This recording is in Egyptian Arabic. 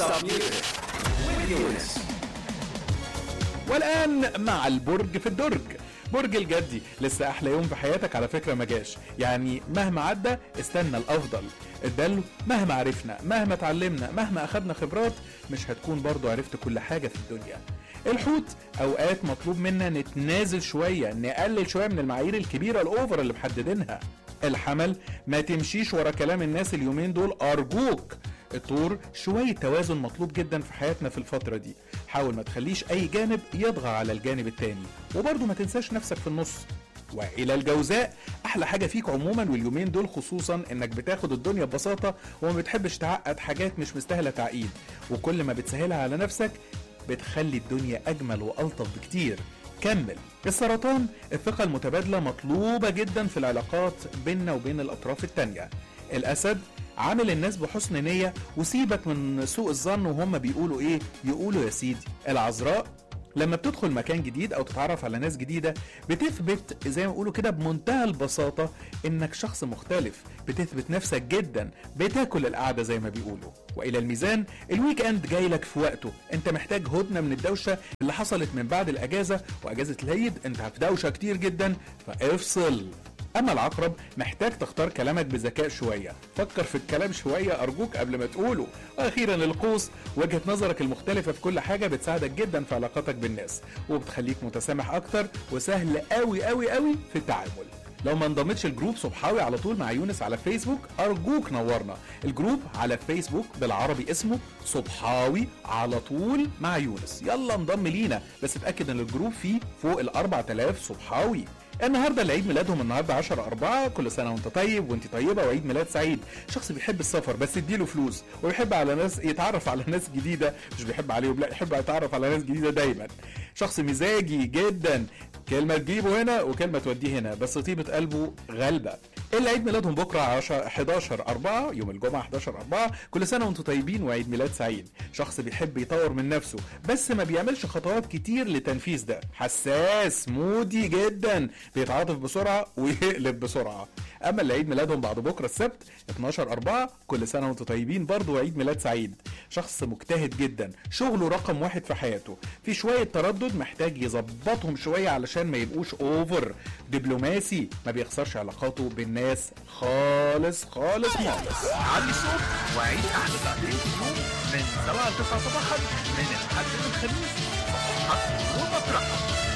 Stop Music with Eunice. والآن مع البرج في الدرج برج الجدي لسه احلى يوم في حياتك على فكره ما جاش يعني مهما عدى استنى الافضل الدلو مهما عرفنا مهما اتعلمنا مهما اخدنا خبرات مش هتكون برضو عرفت كل حاجه في الدنيا الحوت اوقات مطلوب منا نتنازل شويه نقلل شويه من المعايير الكبيره الاوفر اللي محددينها الحمل ما تمشيش ورا كلام الناس اليومين دول ارجوك الطور شوية توازن مطلوب جدا في حياتنا في الفترة دي حاول ما تخليش أي جانب يطغى على الجانب التاني وبرضه ما تنساش نفسك في النص والى الجوزاء احلى حاجه فيك عموما واليومين دول خصوصا انك بتاخد الدنيا ببساطه وما بتحبش تعقد حاجات مش مستاهله تعقيد وكل ما بتسهلها على نفسك بتخلي الدنيا اجمل والطف بكتير كمل السرطان الثقة المتبادلة مطلوبة جدا في العلاقات بيننا وبين الأطراف التانية الأسد عامل الناس بحسن نية وسيبك من سوء الظن وهم بيقولوا ايه يقولوا يا سيدي العذراء لما بتدخل مكان جديد او تتعرف على ناس جديده بتثبت زي ما بيقولوا كده بمنتهى البساطه انك شخص مختلف بتثبت نفسك جدا بتاكل القعده زي ما بيقولوا والى الميزان الويك اند جاي لك في وقته انت محتاج هدنه من الدوشه اللي حصلت من بعد الاجازه واجازه العيد انت في دوشه كتير جدا فافصل اما العقرب محتاج تختار كلامك بذكاء شويه فكر في الكلام شويه ارجوك قبل ما تقوله واخيرا القوس وجهه نظرك المختلفه في كل حاجه بتساعدك جدا في علاقاتك بالناس وبتخليك متسامح اكتر وسهل قوي قوي قوي في التعامل لو ما انضمتش الجروب صبحاوي على طول مع يونس على فيسبوك ارجوك نورنا الجروب على فيسبوك بالعربي اسمه صبحاوي على طول مع يونس يلا انضم لينا بس اتاكد ان الجروب فيه فوق ال 4000 صبحاوي النهارده اللي عيد ميلادهم النهارده 10 4 كل سنه وانت طيب وانت طيبه وعيد ميلاد سعيد شخص بيحب السفر بس اديله فلوس ويحب على ناس يتعرف على ناس جديده مش بيحب عليهم لا يحب يتعرف على ناس جديده دايما شخص مزاجي جدا كلمه تجيبه هنا وكلمه توديه هنا بس طيبه قلبه غالبه اللي عيد ميلادهم بكره 10 11 4 يوم الجمعه 11 4 كل سنه وانتم طيبين وعيد ميلاد سعيد شخص بيحب يطور من نفسه بس ما بيعملش خطوات كتير لتنفيذ ده حساس مودي جدا بيتعاطف بسرعه ويقلب بسرعه اما اللي عيد ميلادهم بعد بكره السبت 12 4 كل سنه وانتم طيبين برضه وعيد ميلاد سعيد شخص مجتهد جدا شغله رقم واحد في حياته في شويه تردد محتاج يظبطهم شويه علشان ما يبقوش اوفر دبلوماسي ما بيخسرش علاقاته بالناس خالص خالص خالص علي الصوت وعيش احلى ساعتين في اليوم من 7 ل 9 صباحا من الحد للخميس صباحك ومطرحك